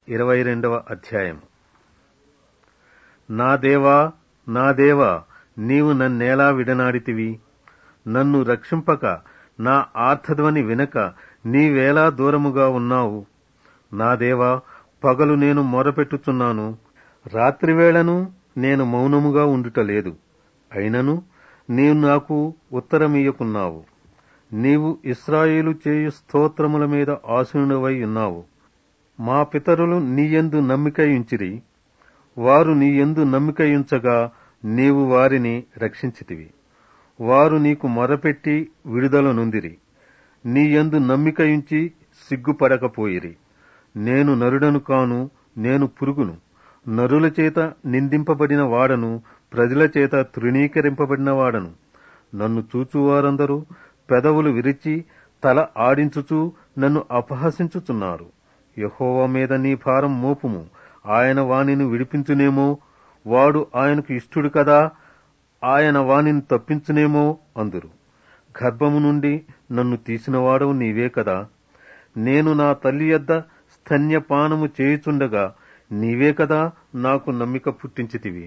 ఇరవై రెండవ అధ్యాయం నా దేవా నా దేవా నీవు నన్నేలా విడనాడితివి నన్ను రక్షింపక నా ఆర్తధ్వని వినక నీవేలా దూరముగా ఉన్నావు నా దేవా పగలు నేను మొరపెట్టుచున్నాను రాత్రివేళను నేను మౌనముగా ఉండుటలేదు అయినను నీవు నాకు ఉత్తరమియ్యకున్నావు నీవు ఇస్రాయేలు చేయు స్తోత్రముల మీద ఆసీనుడవై ఉన్నావు మా పితరులు నీయందు నమ్మికయుంచిరి వారు నీయందు నమ్మికయుంచగా నీవు వారిని రక్షించితివి వారు నీకు మొరపెట్టి విడుదల నొందిరి నీయందు నమ్మికయుంచి సిగ్గుపడకపోయిరి నేను నరుడను కాను నేను పురుగును నరుల చేత నిందింపబడిన వాడను ప్రజల చేత తృణీకరింపబడిన వాడను నన్ను చూచువారందరూ పెదవులు విరిచి తల ఆడించుచూ నన్ను అపహసించుచున్నారు యహోవా మీద నీ భారం మోపుము ఆయన వానిని విడిపించునేమో వాడు ఆయనకు ఇష్టుడు కదా ఆయన వానిని తప్పించునేమో అందురు గర్భము నుండి నన్ను తీసినవాడవు నీవే కదా నేను నా తల్లి యొద్ద స్తన్యపానము చేయుచుండగా నీవే కదా నాకు నమ్మిక పుట్టించితివి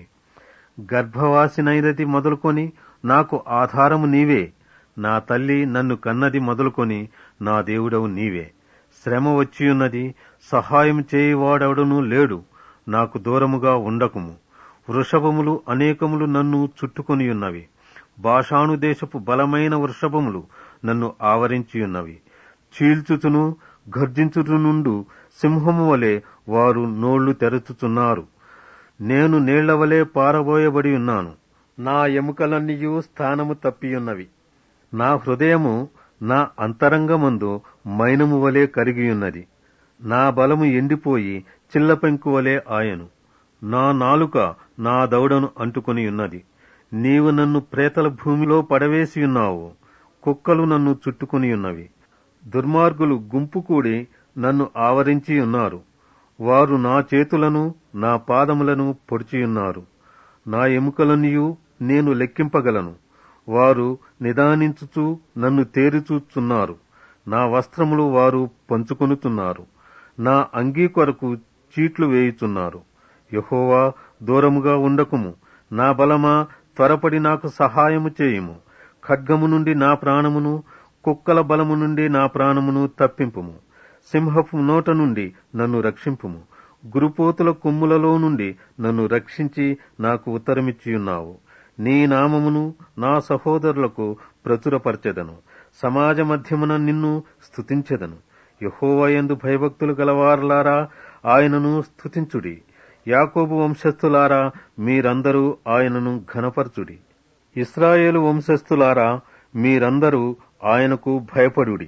గర్భవాసినైనది మొదలుకొని నాకు ఆధారము నీవే నా తల్లి నన్ను కన్నది మొదలుకొని నా దేవుడవు నీవే శ్రమ వచ్చియున్నది సహాయం చేయువాడెవడనూ లేడు నాకు దూరముగా ఉండకుము వృషభములు అనేకములు నన్ను చుట్టుకొనియున్నవి భాషాను దేశపు బలమైన వృషభములు నన్ను ఆవరించియున్నవి చీల్చుచును గర్జించుచు నుండు సింహము వలె వారు నోళ్లు తెరచుచున్నారు నేను నీళ్ల వలె పారబోయబడి ఉన్నాను నా ఎముకలన్నీయూ స్థానము తప్పియున్నవి నా హృదయము నా అంతరంగమందు మైనము వలె కరిగియున్నది నా బలము ఎండిపోయి చిల్లపెంకు వలె ఆయను నా నాలుక నా దౌడను అంటుకొని ఉన్నది నీవు నన్ను ప్రేతల భూమిలో పడవేసియున్నావు కుక్కలు నన్ను చుట్టుకుని ఉన్నవి దుర్మార్గులు గుంపు కూడి నన్ను ఆవరించి ఉన్నారు వారు నా చేతులను నా పాదములను పొడిచియున్నారు నా ఎముకలనియు నేను లెక్కింపగలను వారు నిదానించుచు నన్ను తేరిచూచున్నారు నా వస్త్రములు వారు పంచుకొనుతున్నారు నా అంగీ కొరకు చీట్లు వేయుచున్నారు యహోవా దూరముగా ఉండకుము నా బలమా త్వరపడి నాకు సహాయము చేయుము ఖడ్గము నుండి నా ప్రాణమును కుక్కల బలము నుండి నా ప్రాణమును తప్పింపుము సింహపు నోట నుండి నన్ను రక్షింపుము గురుపోతుల కొమ్ములలో నుండి నన్ను రక్షించి నాకు ఉత్తరమిచ్చియున్నావు నీ నామమును నా సహోదరులకు ప్రచురపరచెదను సమాజ మధ్యమున నిన్ను స్తుతించెదను యహోవయందు భయభక్తులు గలవారలారా ఆయనను స్తుతించుడి యాకోబు వంశస్థులారా మీరందరూ ఆయనను ఘనపరచుడి ఇస్రాయేలు వంశస్థులారా మీరందరూ ఆయనకు భయపడుడి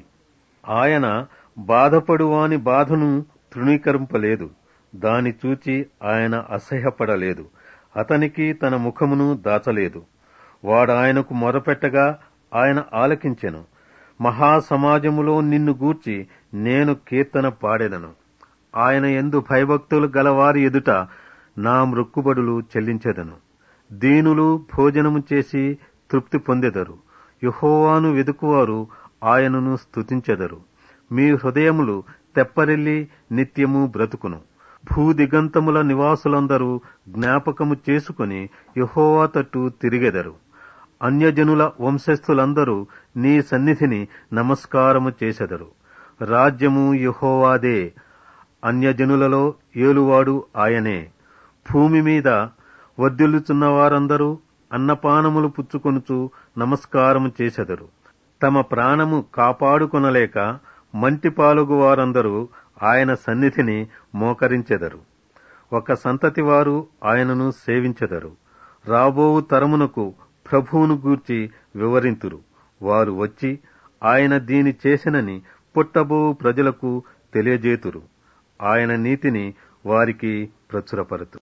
ఆయన బాధపడువాని బాధను తృణీకరింపలేదు దాని చూచి ఆయన అసహ్యపడలేదు అతనికి తన ముఖమును దాచలేదు వాడాయనకు మొరపెట్టగా ఆయన ఆలకించెను మహాసమాజములో నిన్ను గూర్చి నేను కీర్తన పాడెదను ఆయన ఎందు భయభక్తులు గలవారి ఎదుట నా మృక్కుబడులు చెల్లించెదను దీనులు భోజనము చేసి తృప్తి పొందెదరు యుహోవాను వెదుకువారు ఆయనను స్తుతించెదరు మీ హృదయములు తెప్పరిల్లి నిత్యము బ్రతుకును భూదిగంతముల నివాసులందరూ జ్ఞాపకము చేసుకుని యహోవా తట్టు తిరిగెదరు అన్యజనుల వంశస్థులందరూ నీ సన్నిధిని నమస్కారము చేసెదరు రాజ్యము యహోవాదే అన్యజనులలో ఏలువాడు ఆయనే భూమి మీద వర్ధిల్లుచున్న వారందరూ అన్నపానములు పుచ్చుకొనుచు నమస్కారము చేసెదరు తమ ప్రాణము కాపాడుకొనలేక మంటి పాలుగు వారందరూ ఆయన సన్నిధిని మోకరించెదరు ఒక సంతతి వారు ఆయనను సేవించెదరు రాబోవు తరమునకు ప్రభువును గూర్చి వివరింతురు వారు వచ్చి ఆయన దీని చేసినని పుట్టబో ప్రజలకు తెలియజేతురు ఆయన నీతిని వారికి ప్రచురపరతు